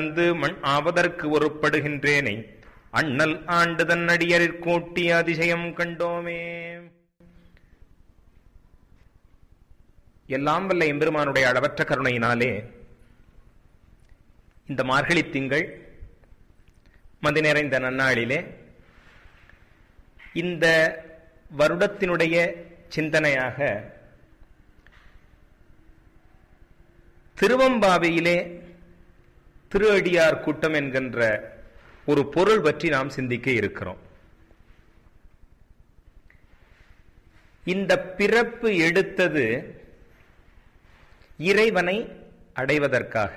வந்து மண் ஆவதற்கு ஒருப்படுகின்றேனை அண்ணல் ஆண்டு தன்னடியரிற் கூட்டி அதிசயம் கண்டோமே எல்லாம் வல்ல எம்பெருமானுடைய அளவற்ற கருணையினாலே இந்த மார்கழி திங்கள் மதி நிறைந்த நன்னாளிலே இந்த வருடத்தினுடைய சிந்தனையாக திருவம்பாவையிலே திரு அடியார் கூட்டம் என்கின்ற ஒரு பொருள் பற்றி நாம் சிந்திக்க இருக்கிறோம் இந்த பிறப்பு எடுத்தது இறைவனை அடைவதற்காக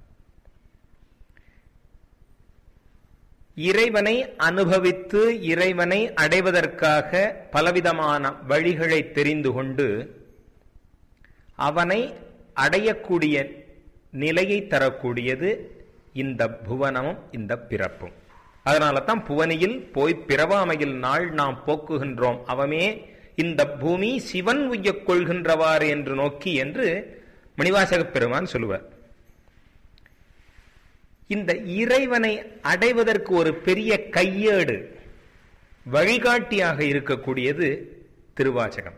இறைவனை அனுபவித்து இறைவனை அடைவதற்காக பலவிதமான வழிகளை தெரிந்து கொண்டு அவனை அடையக்கூடிய நிலையை தரக்கூடியது இந்த புவனமும் இந்த பிறப்பும் அதனால தான் புவனியில் போய் பிறவாமையில் நாள் நாம் போக்குகின்றோம் அவமே இந்த பூமி சிவன் உய்யக் கொள்கின்றவாறு என்று நோக்கி என்று மணிவாசகப் பெருமான் சொல்லுவார் இந்த இறைவனை அடைவதற்கு ஒரு பெரிய கையேடு வழிகாட்டியாக இருக்கக்கூடியது திருவாச்சகம்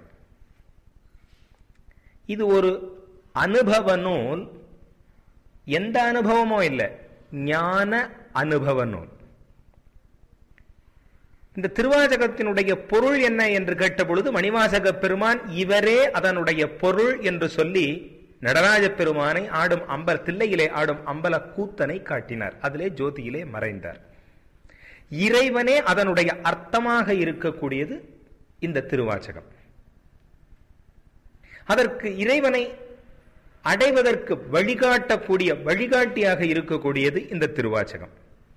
இது ஒரு அனுபவ நூல் எந்த அனுபவமோ இல்லை ஞான அனுபவ நூல் இந்த திருவாசகத்தினுடைய பொருள் என்ன என்று கேட்டபொழுது மணிவாசக பெருமான் இவரே அதனுடைய பொருள் என்று சொல்லி நடராஜ பெருமானை ஆடும் அம்பல தில்லையிலே ஆடும் அம்பல கூத்தனை காட்டினார் அதிலே ஜோதியிலே மறைந்தார் இறைவனே அதனுடைய அர்த்தமாக இருக்கக்கூடியது இந்த திருவாச்சகம் அதற்கு இறைவனை அடைவதற்கு வழிகாட்டக்கூடிய வழிகாட்டியாக இருக்கக்கூடியது இந்த திருவாச்சகம்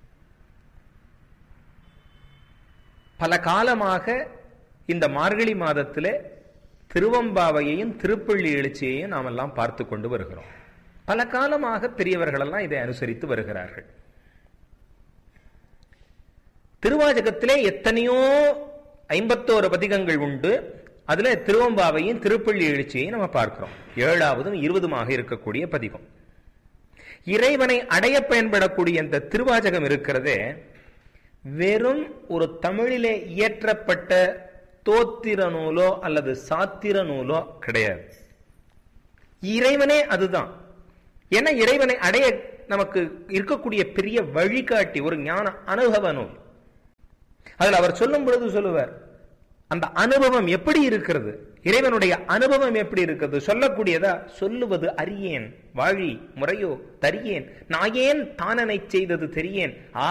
பல காலமாக இந்த மார்கழி மாதத்தில் திருவம்பாவையையும் திருப்பள்ளி எழுச்சியையும் நாம் எல்லாம் பார்த்து கொண்டு வருகிறோம் பல காலமாக பெரியவர்களெல்லாம் இதை அனுசரித்து வருகிறார்கள் திருவாச்சகத்திலே எத்தனையோ ஐம்பத்தோரு பதிகங்கள் உண்டு அதுல திருவம்பாவையும் திருப்பள்ளி எழுச்சியையும் நம்ம பார்க்கிறோம் ஏழாவதும் இருபதுமாக இருக்கக்கூடிய பதிகம் இறைவனை அடைய பயன்படக்கூடிய இந்த திருவாச்சகம் இருக்கிறதே வெறும் ஒரு தமிழிலே இயற்றப்பட்ட தோத்திர நூலோ அல்லது சாத்திர நூலோ கிடையாது இறைவனே அதுதான் ஏன்னா இறைவனை அடைய நமக்கு இருக்கக்கூடிய பெரிய வழிகாட்டி ஒரு ஞான அனுபவ நூல் அதில் அவர் சொல்லும் பொழுது சொல்லுவார் அந்த அனுபவம் எப்படி இருக்கிறது இறைவனுடைய அனுபவம் எப்படி இருக்கிறது சொல்லக்கூடியதா சொல்லுவது அறியேன் வாழி முறையோ தரியேன் நாயேன் தானனை செய்தது தெரியேன்